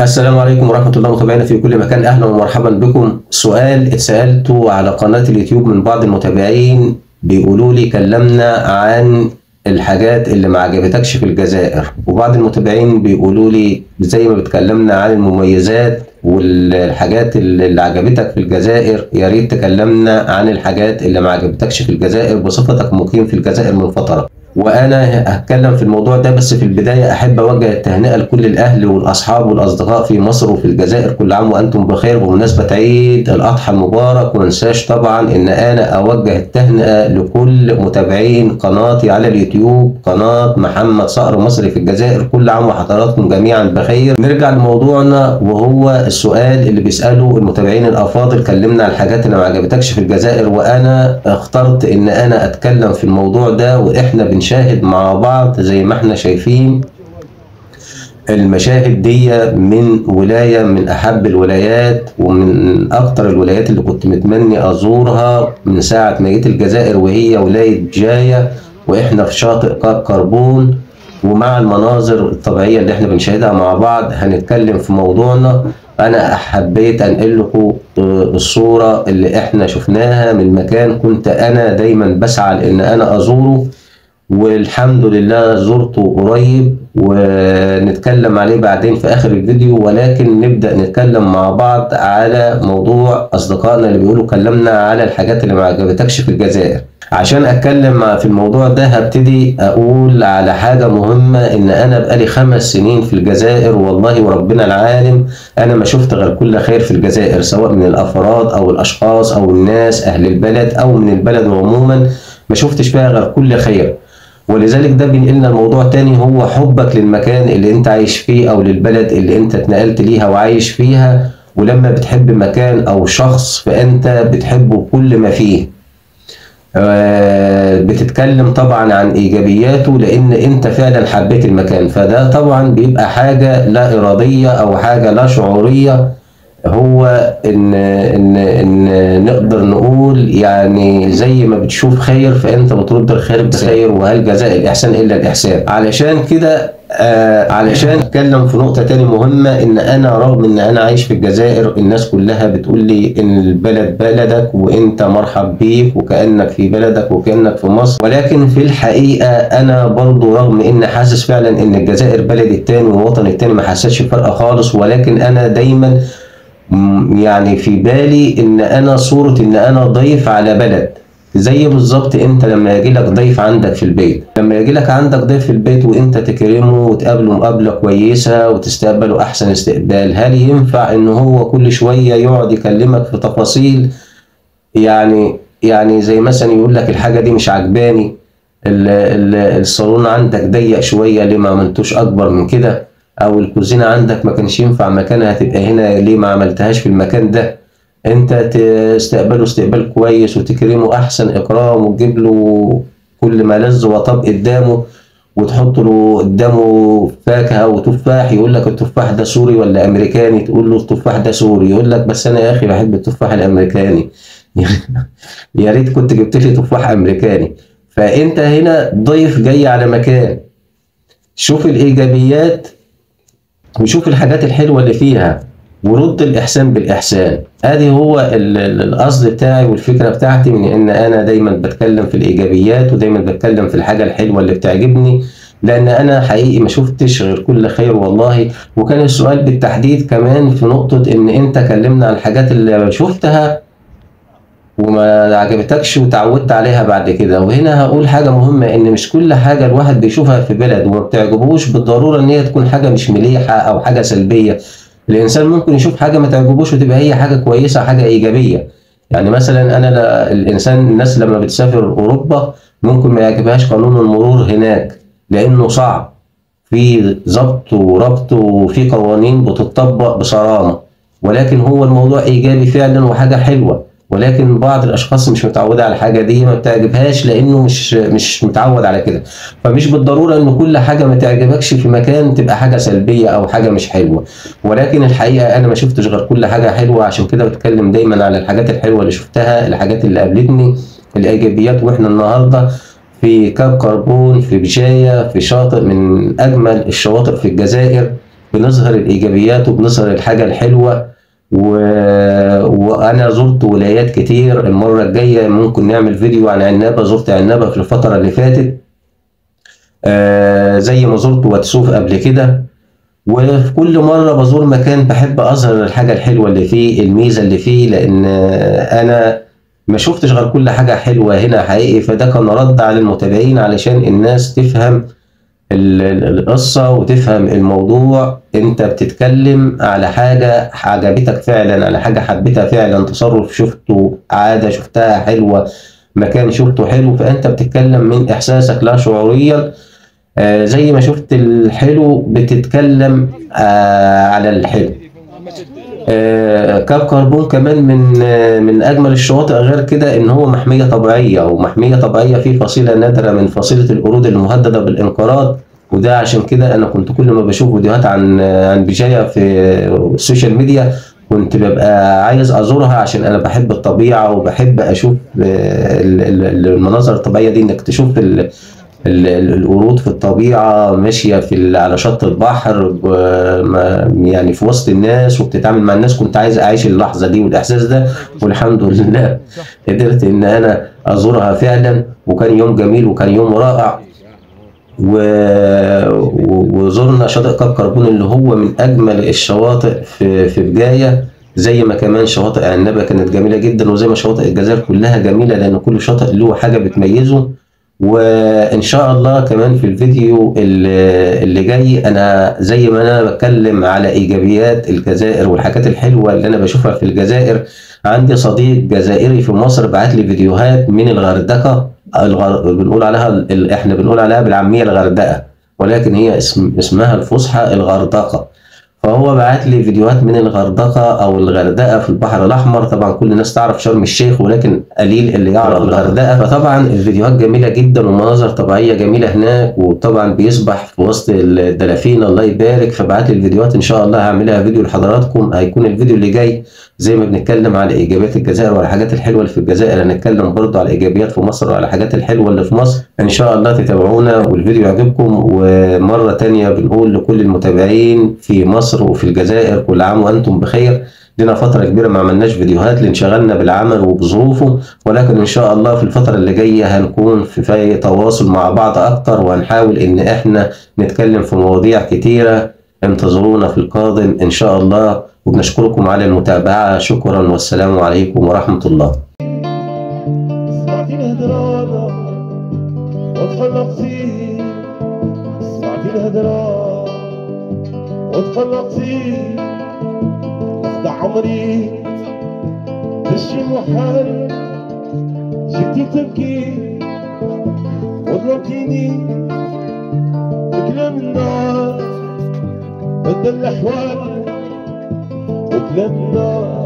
السلام عليكم ورحمة الله متابعينا في كل مكان أهلا ومرحبا بكم سؤال اتسألته على قناة اليوتيوب من بعض المتابعين بيقولوا لي كلمنا عن الحاجات اللي ما عجبتكش في الجزائر وبعض المتابعين بيقولوا لي زي ما بتكلمنا عن المميزات والحاجات اللي عجبتك في الجزائر يا ريت تكلمنا عن الحاجات اللي ما عجبتكش في الجزائر بصفتك مقيم في الجزائر من فترة وانا هتكلم في الموضوع ده بس في البدايه احب اوجه التهنئه لكل الاهل والاصحاب والاصدقاء في مصر وفي الجزائر كل عام وانتم بخير بمناسبه عيد الاضحى المبارك ومنساش طبعا ان انا اوجه التهنئه لكل متابعين قناتي على اليوتيوب قناه محمد صقر مصري في الجزائر كل عام وحضراتكم جميعا بخير نرجع لموضوعنا وهو السؤال اللي بيساله المتابعين الافاضل كلمنا عن الحاجات اللي ما عجبتكش في الجزائر وانا اخترت ان انا اتكلم في الموضوع ده واحنا بن بنشاهد مع بعض زي ما احنا شايفين المشاهد دي من ولاية من أحب الولايات ومن أكتر الولايات اللي كنت متمني أزورها من ساعة ما جيت الجزائر وهي ولاية جاية وإحنا في شاطئ كاب كربون ومع المناظر الطبيعية اللي إحنا بنشاهدها مع بعض هنتكلم في موضوعنا أنا حبيت أنقل لكم الصورة اللي إحنا شفناها من مكان كنت أنا دايما بسعى لأن أنا أزوره والحمد لله زرته قريب ونتكلم عليه بعدين في اخر الفيديو ولكن نبدا نتكلم مع بعض على موضوع اصدقائنا اللي بيقولوا كلمنا على الحاجات اللي ما عجبتكش في الجزائر عشان اتكلم في الموضوع ده هبتدي اقول على حاجه مهمه ان انا بقالي خمس سنين في الجزائر والله وربنا العالم انا ما شفت غير كل خير في الجزائر سواء من الافراد او الاشخاص او الناس اهل البلد او من البلد عموما ما شفتش فيها غير كل خير ولذلك ده بينقلنا لموضوع تاني هو حبك للمكان اللي انت عايش فيه او للبلد اللي انت اتنقلت ليها وعايش فيها ولما بتحب مكان او شخص فانت بتحبه كل ما فيه بتتكلم طبعا عن ايجابياته لان انت فعلا حبيت المكان فده طبعا بيبقى حاجه لا اراديه او حاجه لا شعوريه هو ان ان ان نقدر نقول يعني زي ما بتشوف خير فانت بترد الخير بخير وهل جزاء الاحسان الا الاحسان علشان كده آه علشان اتكلم في نقطه تاني مهمه ان انا رغم ان انا عايش في الجزائر الناس كلها بتقول لي ان البلد بلدك وانت مرحب بيك وكانك في بلدك وكانك في مصر ولكن في الحقيقه انا برضو رغم ان حاسس فعلا ان الجزائر بلدي التاني ووطني التاني ما حسيتش فرق خالص ولكن انا دايما يعني في بالي ان انا صورة ان انا ضيف على بلد زي بالظبط انت لما يجي لك ضيف عندك في البيت لما يجي لك عندك ضيف في البيت وانت تكرمه وتقابله مقابله كويسه وتستقبله احسن استقبال هل ينفع ان هو كل شويه يقعد يكلمك في تفاصيل يعني يعني زي مثلا يقول لك الحاجه دي مش عجباني الصالون عندك ضيق شويه ليه ما عملتوش اكبر من كده او الكوزينه عندك ما كانش ينفع مكانها تبقى هنا ليه ما عملتهاش في المكان ده انت تستقبله استقبال كويس وتكرمه احسن اكرام وتجيب له كل ما لذ وطاب قدامه وتحط له قدامه فاكهه وتفاح يقول لك التفاح ده سوري ولا امريكاني تقول له التفاح ده سوري يقول لك بس انا يا اخي بحب التفاح الامريكاني يا ريت كنت جبت لي تفاح امريكاني فانت هنا ضيف جاي على مكان شوف الايجابيات وشوف الحاجات الحلوه اللي فيها ورد الاحسان بالاحسان ادي هو القصد بتاعي والفكره بتاعتي من ان انا دايما بتكلم في الايجابيات ودايما بتكلم في الحاجه الحلوه اللي بتعجبني لان انا حقيقي ما شفتش غير كل خير والله وكان السؤال بالتحديد كمان في نقطه ان انت كلمنا عن الحاجات اللي شفتها وما عجبتكش وتعودت عليها بعد كده وهنا هقول حاجة مهمة ان مش كل حاجة الواحد بيشوفها في بلد وما بتعجبوش بالضرورة ان هي تكون حاجة مش مليحة او حاجة سلبية الانسان ممكن يشوف حاجة ما تعجبوش وتبقى هي حاجة كويسة حاجة ايجابية يعني مثلا انا لا الانسان الناس لما بتسافر اوروبا ممكن ما يعجبهاش قانون المرور هناك لانه صعب في ضبط وربط وفي قوانين بتطبق بصرامة ولكن هو الموضوع ايجابي فعلا وحاجة حلوة ولكن بعض الاشخاص مش متعوده على الحاجه دي ما بتعجبهاش لانه مش مش متعود على كده فمش بالضروره ان كل حاجه ما تعجبكش في مكان تبقى حاجه سلبيه او حاجه مش حلوه ولكن الحقيقه انا ما شفتش غير كل حاجه حلوه عشان كده بتكلم دايما على الحاجات الحلوه اللي شفتها الحاجات اللي قابلتني الايجابيات واحنا النهارده في كاب كربون في بجايه في شاطئ من اجمل الشواطئ في الجزائر بنظهر الايجابيات وبنظهر الحاجه الحلوه و... وانا زرت ولايات كتير المره الجايه ممكن نعمل فيديو عن عنابه زرت عنابه في الفتره اللي فاتت آه زي ما زرت واتسوف قبل كده وفي كل مرة بزور مكان بحب أظهر الحاجة الحلوة اللي فيه الميزة اللي فيه لأن أنا ما شفتش غير كل حاجة حلوة هنا حقيقي فده كان رد على المتابعين علشان الناس تفهم ال- ال- القصة وتفهم الموضوع انت بتتكلم على حاجة عجبتك فعلا على حاجة حبيتها فعلا تصرف شفته عادة شفتها حلوة مكان شفته حلو فانت بتتكلم من احساسك لا شعوريا آه، زي ما شفت الحلو بتتكلم آه، على الحلو آه، كاب كربون كمان من آه، من اجمل الشواطئ غير كده ان هو محميه طبيعيه ومحميه طبيعيه فيه فصيله نادره من فصيله القرود المهدده بالانقراض وده عشان كده انا كنت كل ما بشوف فيديوهات عن عن بجايه في السوشيال ميديا كنت ببقى عايز ازورها عشان انا بحب الطبيعه وبحب اشوف آه، ال- ال- المناظر الطبيعيه دي انك تشوف ال- ال- ال- القرود في الطبيعة ماشية في ال- على شط البحر ب- ما- يعني في وسط الناس وبتتعامل مع الناس كنت عايز أعيش اللحظة دي والإحساس ده والحمد لله قدرت إن أنا أزورها فعلا وكان يوم جميل وكان يوم رائع و... و- وزرنا شاطئ كاب كربون اللي هو من أجمل الشواطئ في في بداية زي ما كمان شواطئ عنابة كانت جميلة جدا وزي ما شواطئ الجزائر كلها جميلة لأن كل شاطئ له حاجة بتميزه وان شاء الله كمان في الفيديو اللي اللي جاي انا زي ما انا بتكلم على ايجابيات الجزائر والحاجات الحلوه اللي انا بشوفها في الجزائر عندي صديق جزائري في مصر بعت لي فيديوهات من الغردقه الغر... بنقول عليها ال... احنا بنقول عليها بالعاميه الغردقه ولكن هي اسم... اسمها الفصحى الغردقه فهو بعت لي فيديوهات من الغردقه او الغردقه في البحر الاحمر طبعا كل الناس تعرف شرم الشيخ ولكن قليل اللي يعرف الغردقه فطبعا الفيديوهات جميله جدا ومناظر طبيعيه جميله هناك وطبعا بيسبح في وسط الدلافين الله يبارك فبعت لي الفيديوهات ان شاء الله هعملها فيديو لحضراتكم هيكون الفيديو اللي جاي زي ما بنتكلم على ايجابيات الجزائر وعلى الحاجات الحلوه اللي في الجزائر هنتكلم برضه على الايجابيات في مصر وعلى الحاجات الحلوه اللي في مصر ان شاء الله تتابعونا والفيديو يعجبكم ومره تانية بنقول لكل المتابعين في مصر وفي الجزائر كل عام وانتم بخير لنا فترة كبيرة ما عملناش فيديوهات لانشغلنا بالعمل وبظروفه ولكن إن شاء الله في الفترة اللي جاية هنكون في, في تواصل مع بعض أكتر وهنحاول إن إحنا نتكلم في مواضيع كتيرة انتظرونا في القادم إن شاء الله وبنشكركم على المتابعة شكرا والسلام عليكم ورحمة الله سمعتي الهدرة وتخلقتي سمعتي الهدرة وتخلقتي أخدع عمري تشي محال جيتي تبكي وظلمتيني بكلام النار بدل الأحوال وكلام النار